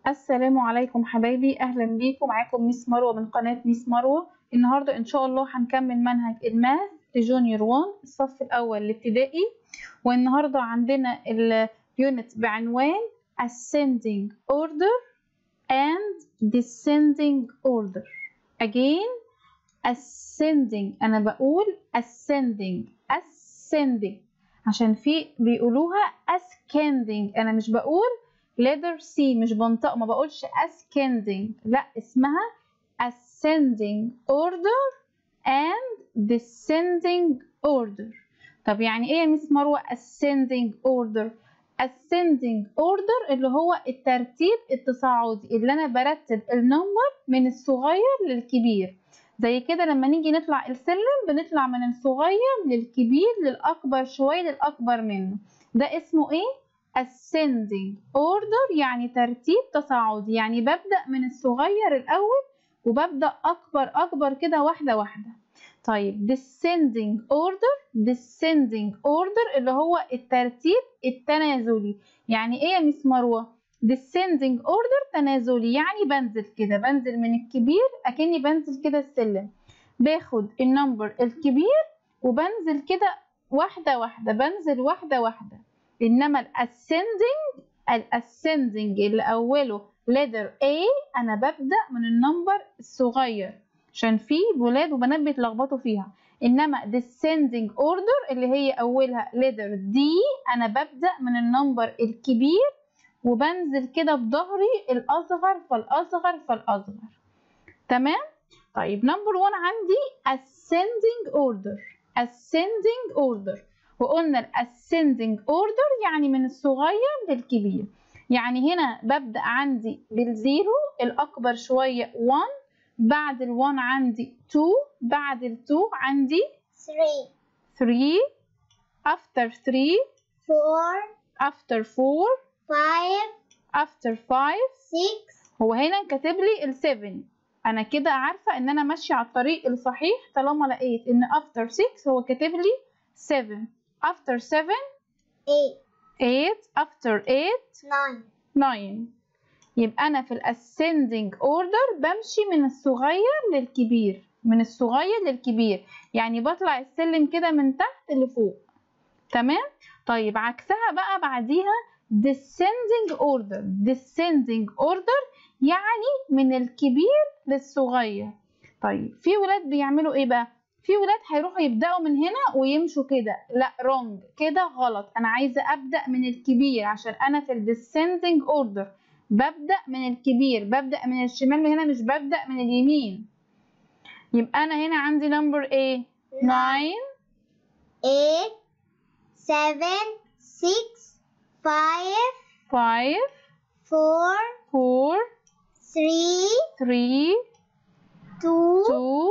السلام عليكم حبايبي اهلا بيكم معاكم ميس مروه من قناه ميس مروه النهارده ان شاء الله هنكمل منهج الماث لجونيور 1 الصف الاول الابتدائي والنهارده عندنا اليونت بعنوان ascending order and descending order again ascending انا بقول ascending ascending عشان في بيقولوها ascending انا مش بقول letter C مش بنطق ما بقولش ascending لا اسمها ascending order and descending order طب يعني ايه يا ميس مروه ascending order ascending order اللي هو الترتيب التصاعدي اللي انا برتب النمبر من الصغير للكبير زي كده لما نيجي نطلع السلم بنطلع من الصغير للكبير للاكبر شويه للاكبر منه ده اسمه ايه ascending order يعني ترتيب تصاعدي يعني ببدأ من الصغير الأول وببدأ أكبر أكبر كده واحدة واحدة طيب descending order descending order اللي هو الترتيب التنازلي يعني ايه يا مس مروة descending order تنازلي يعني بنزل كده بنزل من الكبير أكني بنزل كده السلم باخد النمبر الكبير وبنزل كده واحدة واحدة بنزل واحدة واحدة انما الاسcending الاسcending اللي اوله letter A انا ببدا من النمبر الصغير عشان في ولاد وبنات بيتلخبطوا فيها انما descending order اللي هي اولها letter D انا ببدا من النمبر الكبير وبنزل كده بظهري الاصغر فالاصغر فالاصغر تمام طيب نمبر 1 عندي ascending order ascending order وقلنا الاسcending order يعني من الصغير للكبير يعني هنا ببدأ عندي بالزيرو الأكبر شوية 1 بعد ال 1 عندي 2 بعد ال 2 عندي 3 3 after 3 4 after 4 5 after 5 6 هو هنا كاتب لي ال 7 أنا كده عارفة إن أنا ماشية على الطريق الصحيح طالما لقيت إن after 6 هو كاتب لي 7 after 7 8 8 after 8 9 9 يبقى أنا في الاسcending order بمشي من الصغير للكبير من الصغير للكبير يعني بطلع السلم كده من تحت لفوق تمام طيب عكسها بقى بعديها descending order descending order يعني من الكبير للصغير طيب في ولاد بيعملوا ايه بقى في ولاد هيروحوا يبداوا من هنا ويمشوا كده لا رونج كده غلط انا عايزه ابدا من الكبير عشان انا في الديسندنج اوردر ببدا من الكبير ببدا من الشمال من هنا مش ببدا من اليمين يبقى انا هنا عندي نمبر ايه 9 8 7 6 5 5 4 4 3 3 2 2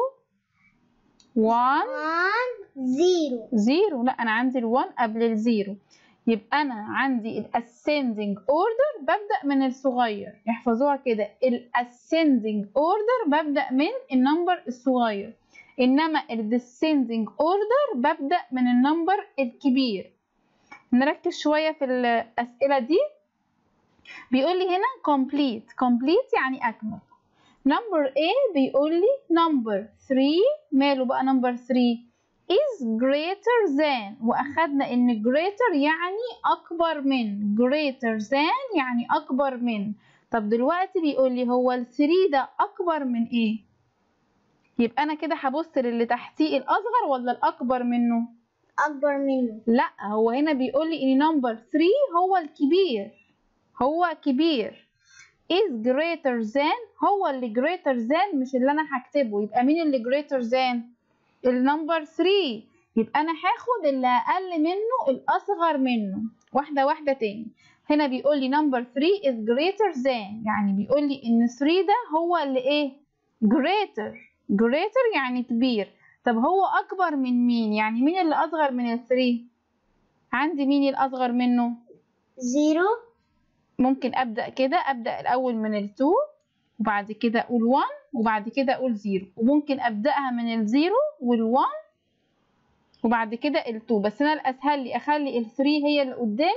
1 1 0 0 لا انا عندي ال1 قبل الزيرو يبقى انا عندي الاسcending order ببدأ من الصغير يحفظوها كده الاسcending order ببدأ من النمبر الصغير انما الديسcending order ببدأ من النمبر الكبير نركز شوية في الأسئلة دي بيقول لي هنا complete complete يعني أكمل number A بيقول لي number 3 ماله بقى number 3 is greater than واخدنا ان greater يعني اكبر من greater than يعني اكبر من طب دلوقتي بيقول لي هو ال 3 ده اكبر من ايه يبقى انا كده هبص للي تحتيه الاصغر ولا الاكبر منه أكبر منه لا هو هنا بيقول لي ان نمبر 3 هو الكبير هو كبير is greater than هو اللي greater than مش اللي انا هكتبه يبقى مين اللي greater than النمبر 3 يبقى انا هاخد اللي اقل منه الاصغر منه واحده واحده تاني هنا بيقول لي نمبر 3 is greater than يعني بيقول لي ان 3 ده هو اللي ايه greater greater يعني كبير طب هو اكبر من مين يعني مين اللي اصغر من ال 3 عندي مين الاصغر منه 0 ممكن ابدا كده ابدا الاول من ال 2 وبعد كده اقول 1 وبعد كده اقول 0 وممكن ابداها من ال 0 وال 1 وبعد كده ال 2 بس انا الاسهل لي اخلي ال 3 هي اللي قدامي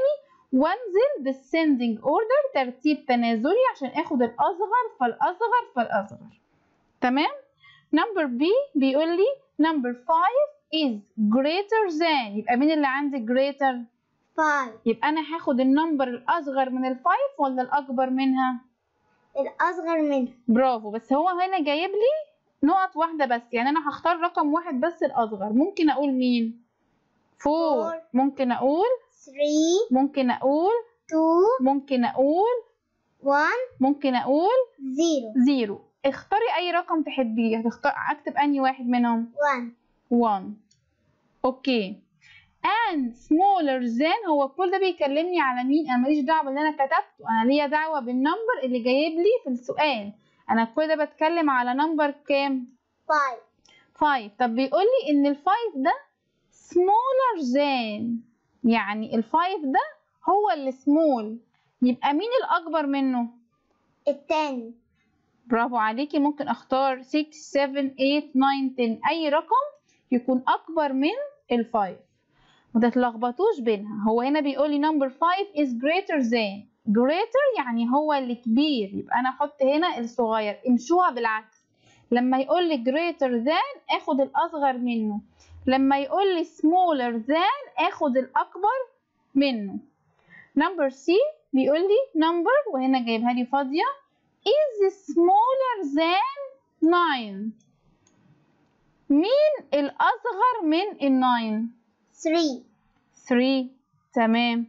وانزل descending order ترتيب تنازلي عشان اخد الاصغر فالاصغر فالاصغر تمام number B بيقول لي number 5 is greater than يبقى مين اللي عندي greater 5 يبقى انا هاخد النمبر الاصغر من الفايف ولا الاكبر منها الأصغر منه برافو بس هو هنا جايب لي نقط واحدة بس يعني انا هختار رقم واحد بس الاصغر ممكن اقول مين فور Four. ممكن اقول 3 ممكن اقول 2 ممكن اقول 1 ممكن اقول 0 زيرو اختاري اي رقم تحبيه هتختار اكتب انهي واحد منهم 1 1 اوكي and smaller than هو كل ده بيكلمني على مين انا ماليش دعوه باللي انا كتبته انا ليا دعوه بالنمبر اللي جايب لي في السؤال انا كل ده بتكلم على نمبر كام 5 5 طب بيقول لي ان الفايف ده smaller than يعني الفايف ده هو اللي small يبقى مين الاكبر منه التاني برافو عليكي ممكن اختار 6 7 8 9 10 اي رقم يكون اكبر من الفايف ما تتلخبطوش بينها هو هنا بيقول لي number 5 is greater than greater يعني هو اللي كبير يبقى انا احط هنا الصغير امشوها بالعكس لما يقول لي greater than اخد الاصغر منه لما يقول لي smaller than اخد الاكبر منه number C بيقول لي number وهنا جايبها لي فاضيه is smaller than 9 مين الأصغر من ال 9 3 3 تمام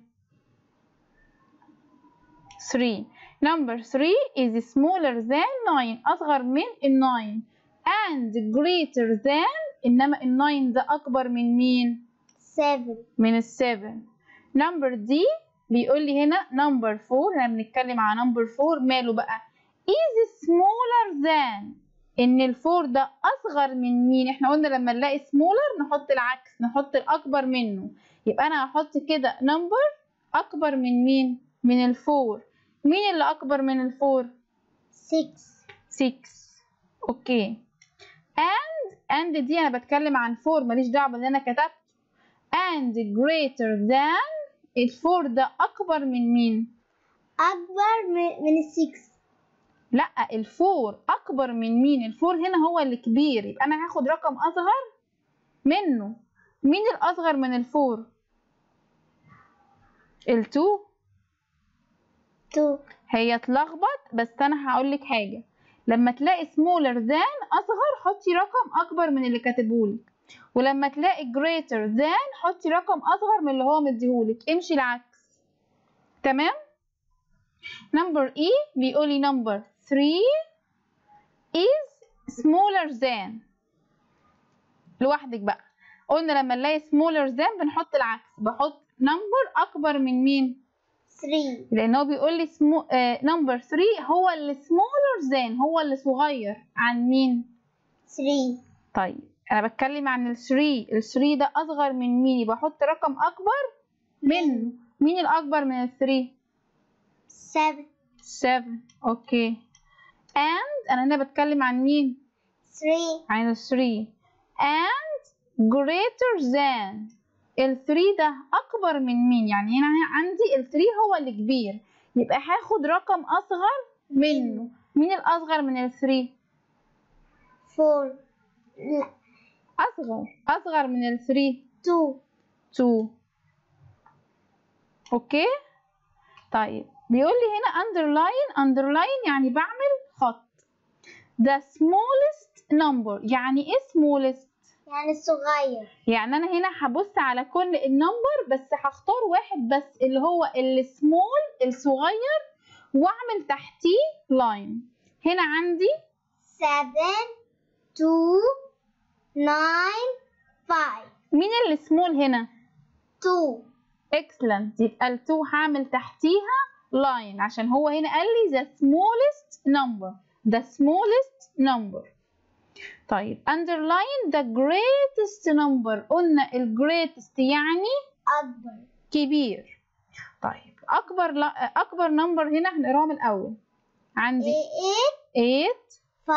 3 number 3 is smaller than 9 أصغر من ال 9 and greater than إنما ال 9 ده أكبر من مين 7 من ال 7 number D بيقول لي هنا number 4 احنا بنتكلم على number 4 ماله بقى is smaller than ان الفور ده اصغر من مين احنا قلنا لما نلاقي smaller نحط العكس نحط الاكبر منه يبقى انا هحط كده number اكبر من مين من الفور مين اللي اكبر من الفور 6 6 اوكي and and دي انا بتكلم عن فور ماليش دعوه باللي انا كتبته and greater than الفور ده اكبر من مين أكبر من من ال 6 لا الفور اكبر من مين الفور هنا هو اللي كبير يبقى انا هاخد رقم اصغر منه مين الاصغر من الفور التو 2 هي اتلخبط بس انا هقول لك حاجه لما تلاقي smaller than اصغر حطي رقم اكبر من اللي كاتبهولك ولما تلاقي greater than حطي رقم اصغر من اللي هو مديهولك امشي العكس تمام number E بيقولي number 3 is smaller than لوحدك بقى قلنا لما نلاقي smaller than بنحط العكس بحط number اكبر من مين 3 لان هو بيقول لي سمو... آه... نمبر 3 هو اللي smaller than هو اللي صغير عن مين 3 طيب انا بتكلم عن ال 3 ال 3 ده اصغر من مين يبقى احط رقم اكبر منه مين الاكبر من ال 3 7 7 اوكي and انا هنا بتكلم عن مين 3 عن ال 3 and greater than ال 3 ده اكبر من مين يعني هنا عندي ال 3 هو اللي كبير يبقى هاخد رقم اصغر منه مين الاصغر من ال 3 4 لا اصغر اصغر من ال 3 2 2 اوكي طيب بيقول لي هنا underline underline يعني بعمل خط the smallest number يعني ايه smallest يعني الصغير يعني انا هنا هبص على كل النمبر بس هختار واحد بس اللي هو السمول الصغير واعمل تحتيه لاين هنا عندي 7 2 9 5 مين اللي سمول هنا 2 excellent يبقى ال 2 هعمل تحتيها لاين عشان هو هنا قال لي the smallest number the smallest number طيب underline the greatest number قلنا ال greatest يعني أكبر كبير طيب اكبر لا اكبر نمبر هنا هنقراهم الاول عندي 8 8 5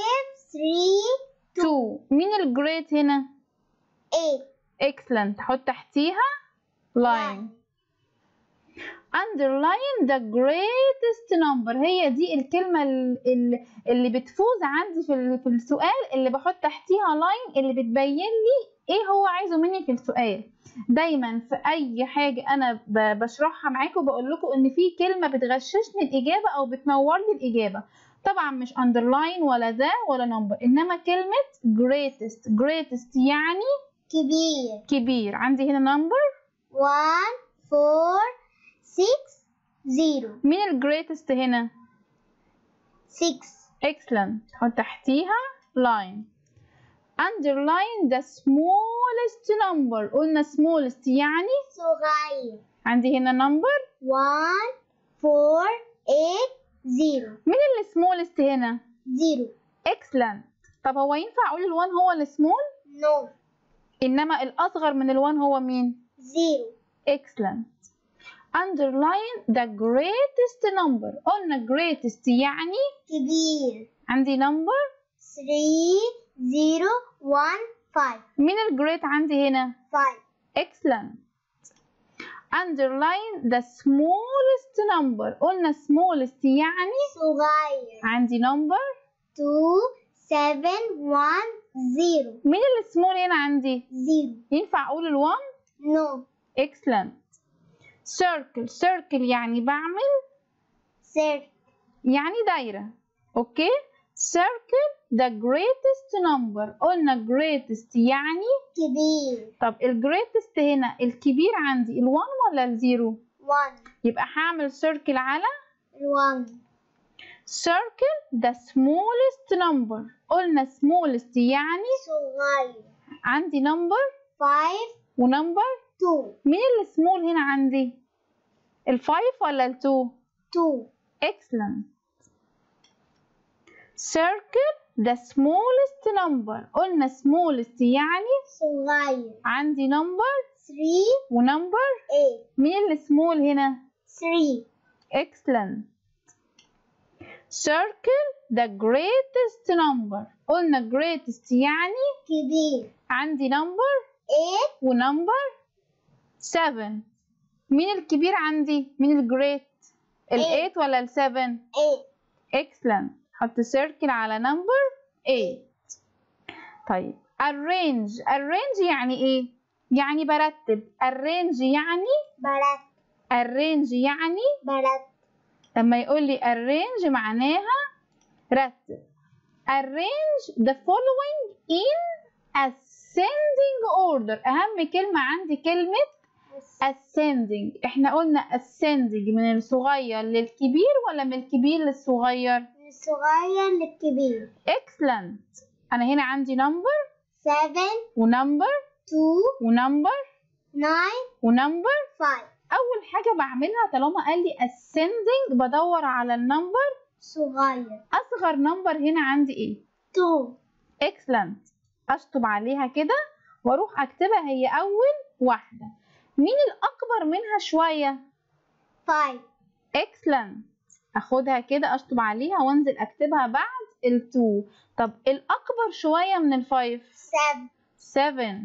3 2 مين الجريت هنا 8 excellent حط تحتيها line underline the greatest number هي دي الكلمة ال- ال- اللي بتفوز عندي في ال- في السؤال اللي بحط تحتيها لاين اللي بتبين لي ايه هو عايزه مني في السؤال دايما في اي حاجة انا ب- بشرحها معاكم بقول لكم ان في كلمة بتغششني الاجابة او بتنور لي الاجابة طبعا مش underline ولا ذا ولا number انما كلمة greatest greatest يعني كبير كبير عندي هنا number 1 4 6 0 مين ال greatest هنا 6 excellent حط تحتيها line underline the smallest number قلنا smallest يعني صغير عندي هنا number 1 4 8 0 مين اللي smallest هنا 0 excellent طب هو ينفع اقول الوان هو السمول no انما الاصغر من الوان هو مين 0 excellent underline the greatest number قلنا greatest يعني كبير عندي number 3 0 1 5 مين الجريت عندي هنا 5 excellent underline the smallest number قلنا smallest يعني صغير عندي number 2 7 1 0 مين اللي small هنا عندي 0 ينفع اقول الوان no excellent circle circle يعني بعمل sir يعني دايرة اوكي circle the greatest number قلنا greatest يعني كبير طب ال greatest هنا الكبير عندي الوان ولا الزيرو 1 يبقى هعمل circle على 1 circle the smallest number قلنا smallest يعني صغير عندي number 5 ونمبر 2 مين اللي small هنا عندي الفايف ولا التو 2 excellent circle the smallest number قلنا smallest يعني صغير عندي number 3 ونمبر 8 مين اللي small هنا 3 excellent circle the greatest number قلنا greatest يعني كبير عندي number 8 ونمبر 7 مين الكبير عندي مين الجريت ال Eight. 8 ولا ال 7 8 excellent حط سيركل على نمبر 8 طيب arrange arrange يعني ايه يعني برتب arrange يعني بلد arrange يعني بلد لما يقول لي arrange معناها رتب arrange the following in ascending order أهم كلمة عندي كلمة ascending احنا قلنا ascending من الصغير للكبير ولا من الكبير للصغير من الصغير للكبير excellent أنا هنا عندي number 7 ونمبر 2 ونمبر 9 ونمبر 5 أول حاجة بعملها طالما قال لي ascending بدور على النمبر صغير أصغر نمبر هنا عندي إيه 2 excellent اشطب عليها كده واروح اكتبها هي اول واحده مين الاكبر منها شويه 5 excellent اخدها كده اشطب عليها وانزل اكتبها بعد ال2 طب الاكبر شويه من ال5 7 7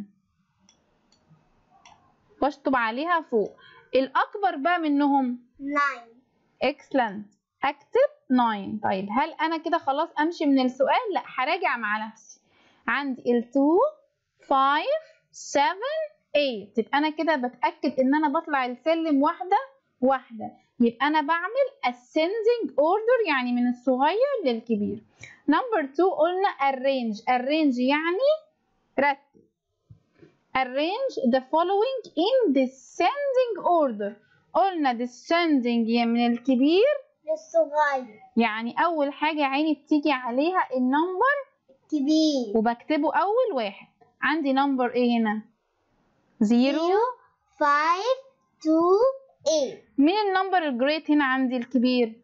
واشطب عليها فوق الاكبر بقى منهم 9 excellent اكتب 9 طيب هل انا كده خلاص امشي من السؤال لا هراجع مع نفسي عندي ال 2 5 7 8 يبقى انا كده بتاكد ان انا بطلع السلم واحده واحده يبقى انا بعمل ascending order يعني من الصغير للكبير نمبر 2 قلنا arrange arrange يعني رتب arrange the following in descending order قلنا descending يعني من الكبير للصغير يعني أول حاجة عيني بتيجي عليها النمبر كبير وبكتبه أول واحد عندي نمبر إيه هنا؟ زيرو 0 5 2 8 مين النمبر الجريت هنا عندي الكبير؟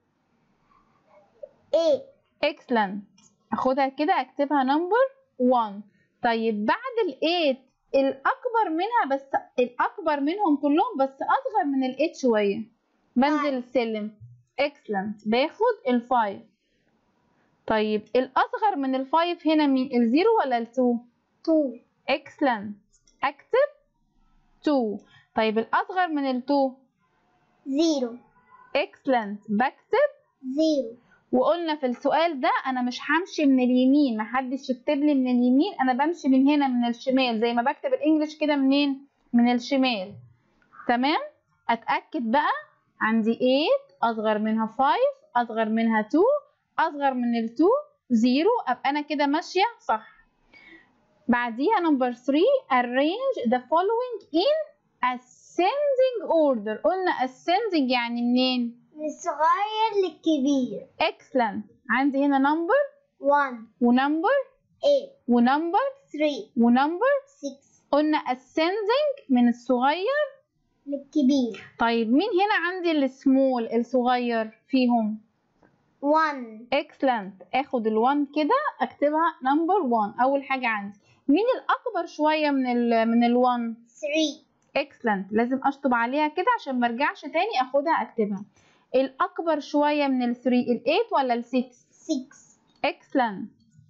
8 excellent أخدها كده أكتبها نمبر 1 طيب بعد ال 8 الأكبر منها بس الأكبر منهم كلهم بس أصغر من ال 8 شوية بنزل السلم excellent باخد ال 5 طيب الأصغر من ال 5 هنا مين؟ الزيرو ولا ال 2؟ 2 excellent اكتب 2 طيب الاصغر من ال 2 zero excellent بكتب zero وقلنا في السؤال ده انا مش همشي من اليمين محدش يكتب لي من اليمين انا بمشي من هنا من الشمال زي ما بكتب الانجليش كده منين من الشمال تمام اتاكد بقى عندي 8 اصغر منها 5 اصغر منها 2 اصغر من ال 2 0 ابقى انا كده ماشيه صح بعديها نمبر 3 arrange the following in ascending order قلنا ascending يعني منين من الصغير للكبير excellent عندي هنا number one ونمبر eight ونمبر three ونمبر six قلنا ascending من الصغير للكبير طيب مين هنا عندي السمول الصغير فيهم one excellent اخد ال1 كده اكتبها نمبر 1 اول حاجه عندي مين الاكبر شويه من ال من ال1 three excellent لازم اشطب عليها كده عشان ما ارجعش تاني اخدها اكتبها الاكبر شويه من ال3 ال8 ولا ال6 six excellent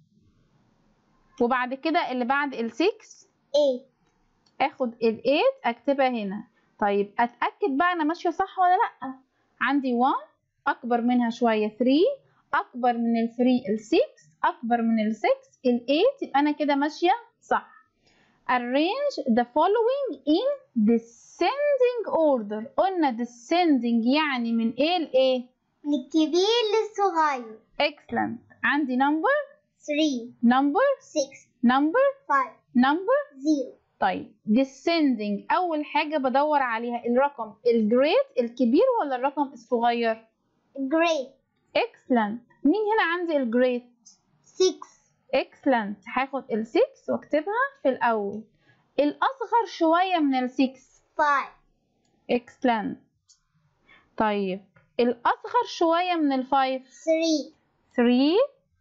وبعد كده اللي بعد ال6 eight اخد ال8 اكتبها هنا طيب اتاكد بقى انا ماشيه صح ولا لا عندي 1 اكبر منها شويه 3 اكبر من ال3 ال6 اكبر من ال6 ال8 يبقى انا كده ماشيه صح arrange the following in descending order قلنا descending يعني من ايه لايه من الكبير للصغير excellent عندي number three number six number five number zero طيب descending اول حاجه بدور عليها الرقم الجريت الكبير ولا الرقم الصغير great excellent مين هنا عندي الجريت six excellent هاخد ال6 واكتبها في الاول الاصغر شويه من ال6 five excellent طيب الاصغر شويه من ال5 three 3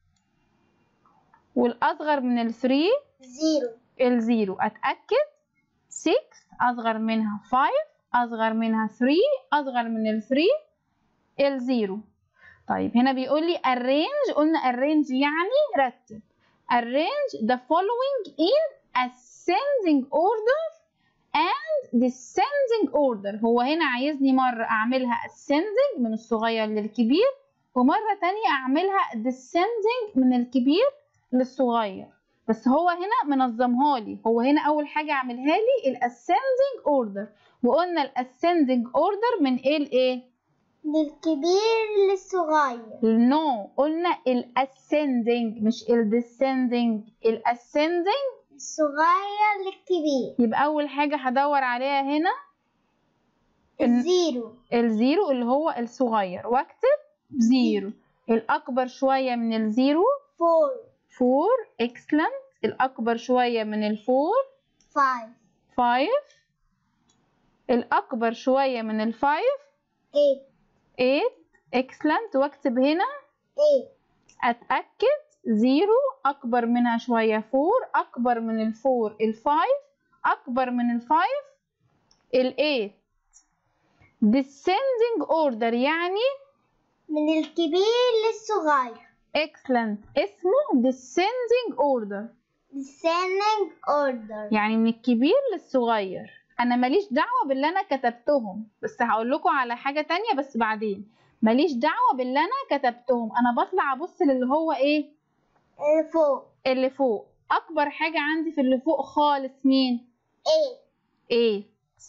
والاصغر من ال3 zero الزيرو اتاكد 6 اصغر منها 5 اصغر منها 3 اصغر من ال 3 الزيرو طيب هنا بيقول لي arrange قلنا arrange يعني رتب arrange the following in ascending order and descending order هو هنا عايزني مرة أعملها ascending من الصغير للكبير ومرة تانية أعملها descending من الكبير للصغير بس هو هنا منظمها لي هو هنا اول حاجه عاملها لي الاسcending اوردر وقلنا الاسcending اوردر من ايه لايه من الكبير للصغير نو قلنا الاسcending مش الديسcending الاسcending الصغير للكبير يبقى اول حاجه هدور عليها هنا إن- zero الزيرو اللي هو الصغير واكتب زيرو الاكبر شويه من الزيرو four فور excellent الاكبر شويه من الفور five فايف الأكبر شوية من الفايف eight 8 excellent واكتب هنا eight أتأكد زيرو أكبر منها شوية فور أكبر من الفور الفايف أكبر من الفايف الإيت descending order يعني من الكبير للصغير excellent اسمه descending order descending order يعني من الكبير للصغير انا ماليش دعوه باللي انا كتبتهم بس هقول لكم على حاجه تانية بس بعدين ماليش دعوه باللي انا كتبتهم انا بطلع ابص للي هو ايه آه، فوق اللي فوق اكبر حاجه عندي في اللي فوق خالص مين eight ايه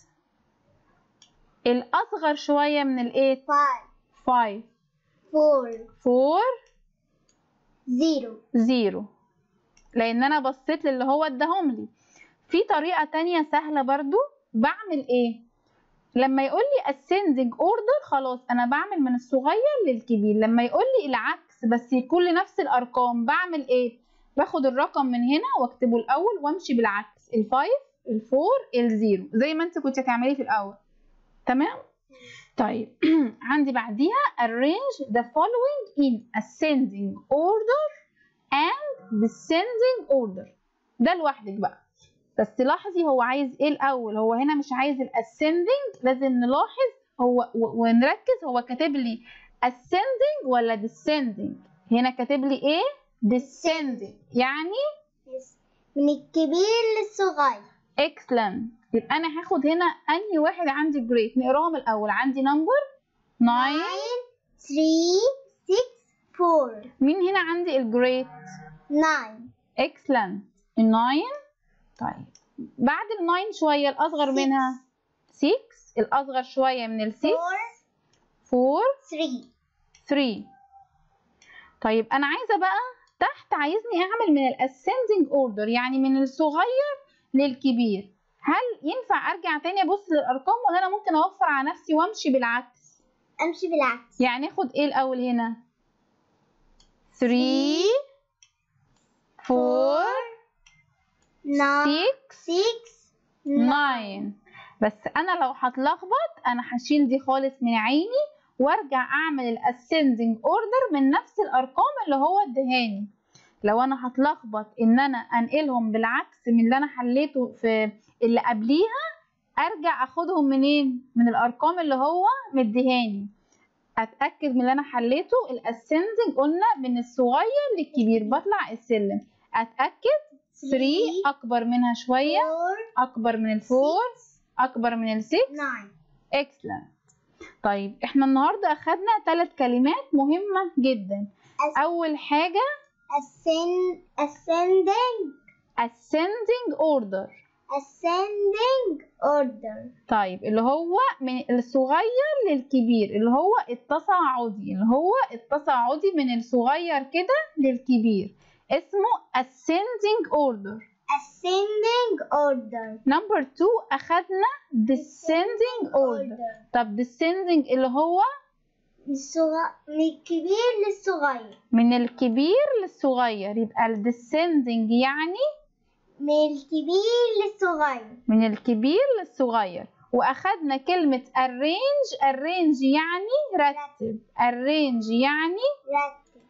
الاصغر شويه من الايت five 5 four 4 zero زيرو لان انا بصيت للي هو اداهم لي في طريقه تانية سهله برضو بعمل ايه لما يقول لي ascending order خلاص انا بعمل من الصغير للكبير لما يقول لي العكس بس يكون لي نفس الارقام بعمل ايه باخد الرقم من هنا واكتبه الاول وامشي بالعكس الفايف الفور الزيرو زي ما انت كنت هتعملي في الاول تمام طيب عندي بعديها arrange the following in ascending order and descending order ده لوحدك بقى بس لاحظي هو عايز ايه الاول هو هنا مش عايز الاسcending لازم نلاحظ هو و- ونركز هو كاتب لي ascending ولا descending هنا كاتب لي ايه descending يعني من الكبير للصغير excellent يبقى انا هاخد هنا انهي واحد عندي جريت نقراهم الاول عندي نمبر 9 three, six, four, مين هنا عندي الجريت nine, excellent الناين طيب بعد الناين شوية الأصغر Six. منها 6 الأصغر شوية من ال 6 four, 4 three, 3 طيب أنا عايزة بقى تحت عايزني أعمل من الاسcending order يعني من الصغير للكبير هل ينفع أرجع تاني أبص للأرقام ولا أنا ممكن أوفر على نفسي وأمشي بالعكس امشي بالعكس يعني اخد ايه الأول هنا 3 4 nine, 6 six, nine, 9 بس انا لو هتلخبط انا هشيل دي خالص من عيني وارجع اعمل الاسcending اوردر من نفس الارقام اللي هو ادهاني لو انا هتلخبط ان انا انقلهم بالعكس من اللي انا حليته في اللي قبليها ارجع اخدهم منين من الارقام اللي هو مديهاني اتاكد من اللي انا حليته الاسcending قلنا من الصغير للكبير بطلع السلم اتاكد 3 اكبر منها شويه four, اكبر من الفور اكبر من السكس nine, اكسلنت طيب احنا النهارده اخدنا ثلاث كلمات مهمه جدا As- اول حاجه ascend, ascending, ascending order ascending order, طيب اللي هو من الصغير للكبير اللي هو التصاعدي اللي هو التصاعدي من الصغير كده للكبير اسمه ascending order ascending order, نمبر 2 اخدنا descending order طب descending اللي هو الصغ- من الكبير للصغير من الكبير للصغير يبقى ال descending يعني من الكبير للصغير من الكبير للصغير واخدنا كلمة arrange arrange يعني رتب arrange يعني رتب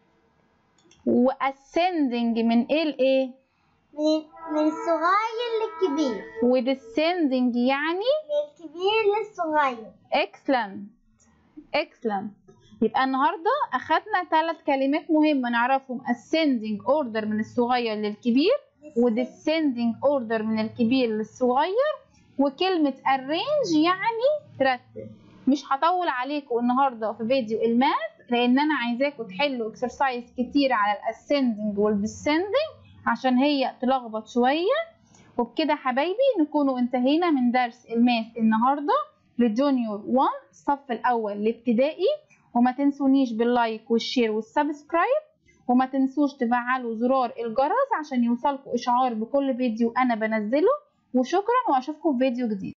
و ascending من ايه لايه من من الصغير للكبير و descending يعني من الكبير للصغير excellent excellent يبقى النهارده اخدنا ثلاث كلمات مهمة نعرفهم ascending order من الصغير للكبير و descending order من الكبير للصغير وكلمة arrange يعني ترتب مش هطول عليكم النهارده في فيديو الماث لان انا عايزاكم تحلوا اكسرسايز كتير على الاسcending والديسندنج عشان هي تلخبط شويه وبكده حبايبي نكونوا انتهينا من درس الماث النهارده لجونيور 1 الصف الاول الابتدائي وما تنسونيش باللايك والشير والسبسكرايب وما تنسوش تفعلوا زرار الجرس عشان يوصلكوا اشعار بكل فيديو انا بنزله وشكرا واشوفكم في فيديو جديد